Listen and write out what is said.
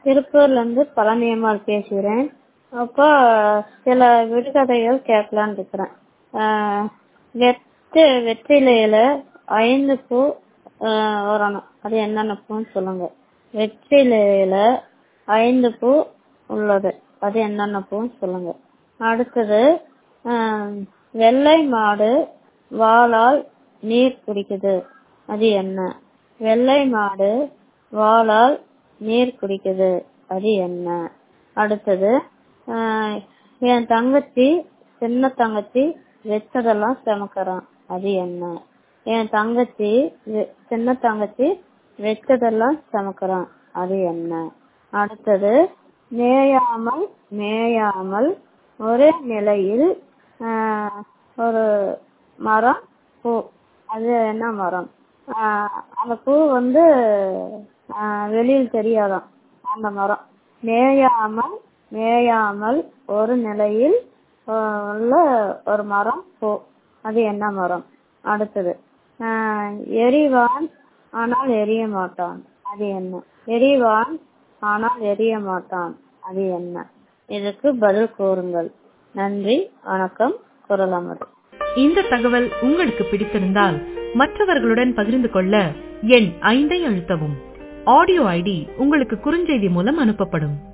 திருப்பூர்லேருந்து பழனியம்மாள் பேசுகிறேன் அப்போ சில விடுகதைகள் கேட்கலான்னு இருக்கிறேன் வெற்றி வெற்றிலையில் ஐந்து பூ வரணும் அது என்னென்ன பூன்னு சொல்லுங்கள் வெற்றிலையில் ஐந்து பூ உள்ளது அது என்னென்ன பூன்னு சொல்லுங்கள் அடுத்தது வெள்ளை மாடு வாலால் நீர் குடிக்குது அது என்ன வெள்ளை மாடு வாலால் நீர் குடிக்குது அது என்ன அடுத்தது என் தங்கச்சி சின்ன தங்கச்சி வச்சதெல்லாம் சுமக்கறான் அது என்ன என் தங்கச்சி சின்ன தங்கச்சி வச்சதெல்லாம் சுமக்கறான் அது என்ன அடுத்தது மேயாமல் மேயாமல் ஒரே நிலையில் ஒரு மரம் பூ அது என்ன மரம் அந்த பூ வந்து வெளியில் தெரியாதாம் அந்த மரம் மேயாமல் மேயாமல் ஒரு நிலையில் உள்ள ஒரு மரம் பூ அது என்ன மரம் அடுத்தது எரிவான் ஆனால் எரிய மாட்டான் அது என்ன எரிவான் ஆனால் எரிய மாட்டான் அது என்ன இதுக்கு பதில் கூறுங்கள் நன்றி வணக்கம் குரலமது இந்த தகவல் உங்களுக்கு பிடித்திருந்தால் மற்றவர்களுடன் பகிர்ந்து கொள்ள எண் ஐந்தை அழுத்தவும் ஆடியோ ஐடி உங்களுக்கு குறுஞ்செய்தி மூலம் அனுப்பப்படும்